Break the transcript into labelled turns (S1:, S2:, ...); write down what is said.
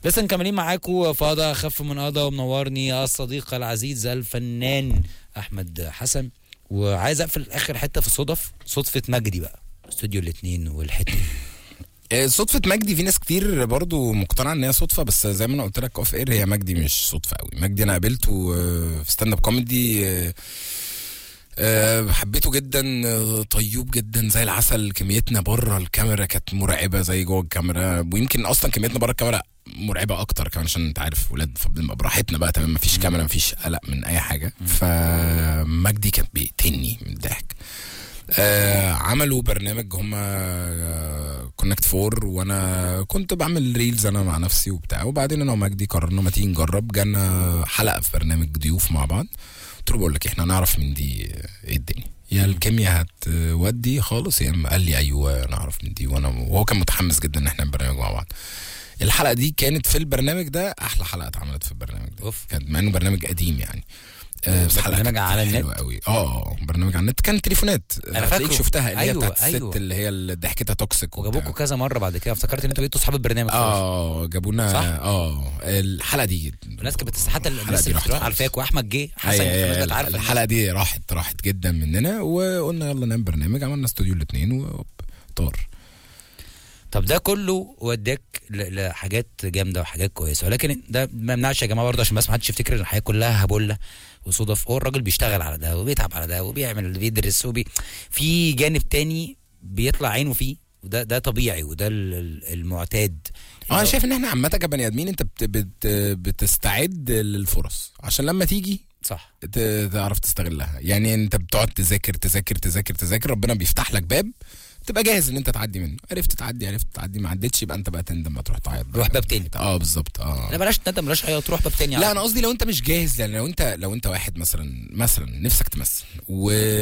S1: لسه مكملين معاكم فاضة خف من قضا ومنورني الصديق العزيز الفنان احمد حسن وعايز اقفل اخر حته في الصدف صدفه مجدي بقى استوديو الاثنين والحته
S2: آه، صدفة مجدي في ناس كتير برضو مقتنعة ان هي صدفة بس زي ما انا قلت لك اوف اير هي مجدي مش صدفة قوي مجدي انا قابلته آه، في ستاند اب كوميدي آه، آه، حبيته جدا آه، طيوب جدا زي العسل كميتنا بره الكاميرا كانت مرعبة زي جوه الكاميرا ويمكن اصلا كميتنا بره الكاميرا مرعبة اكتر كمان عشان انت عارف ولاد فبنبقى براحتنا بقى تمام مفيش كاميرا مفيش قلق من اي حاجة فمجدي كان بيقتلني من الضحك آه عملوا برنامج هما كونكت فور وانا كنت بعمل ريلز انا مع نفسي وبتاع وبعدين انا ومجدي قررنا ما تيجي نجرب جانا حلقه في برنامج ضيوف مع بعض قلت له بقول لك احنا نعرف من دي ايه الدنيا يا الكيمياء هتودي خالص يا اما قال لي ايوه نعرف من دي وانا وهو كان متحمس جدا ان احنا البرنامج مع بعض الحلقه دي كانت في البرنامج ده احلى حلقه اتعملت في البرنامج ده
S1: اوف
S2: كانت مع انه برنامج قديم يعني آه، بس
S1: ده
S2: حلقة
S1: برنامج
S2: كانت
S1: على النت؟
S2: حلوة قوي اه برنامج على النت كان تليفونات
S1: أنا
S2: هتلاقيك
S1: فاكره.
S2: شفتها اللي هي
S1: أيوة،
S2: بتاعت الست
S1: أيوة.
S2: اللي هي اللي ضحكتها توكسيك وبتاع.
S1: وجابوكوا كذا مره بعد كده افتكرت ان انتوا بقيتوا اصحاب البرنامج خلاص.
S2: اه جابونا
S1: صح؟
S2: اه الحلقه دي
S1: الناس كانت بتس- حتى
S2: الحلقة
S1: الناس
S2: دي
S1: اللي
S2: راحت
S1: بتروح
S2: خالص.
S1: عارفاك واحمد جه حسن
S2: أيوة،
S1: الناس
S2: أيوة،
S1: كانت عارفه
S2: الحلقه دي راحت راحت جدا مننا وقلنا يلا نعمل برنامج عملنا استوديو الاثنين وطار
S1: طب ده كله وداك ل- لحاجات جامده وحاجات كويسه ولكن ده ما يمنعش يا جماعه برضه عشان بس ما حدش يفتكر ان الحياه كلها هبله وصدف هو الراجل بيشتغل على ده وبيتعب على ده وبيعمل بيدرس وبي في جانب تاني بيطلع عينه فيه وده ده طبيعي وده ال- ال- المعتاد
S2: اه انا شايف ان احنا عامه كبني ادمين انت بت بت بتستعد للفرص عشان لما تيجي
S1: صح
S2: ت- تعرف تستغلها يعني انت بتقعد تذاكر تذاكر تذاكر تذاكر ربنا بيفتح لك باب تبقى جاهز ان انت تعدي منه عرفت تعدي عرفت تعدي ما عدتش يبقى انت بقى تندم بقى تروح تعيط بقى.
S1: روح باب تاني.
S2: اه بالظبط اه
S1: لا بلاش ندم بلاش ايوه تروح باب تاني
S2: لا انا قصدي لو انت مش جاهز يعني لو انت لو انت واحد مثلا مثلا نفسك تمثل و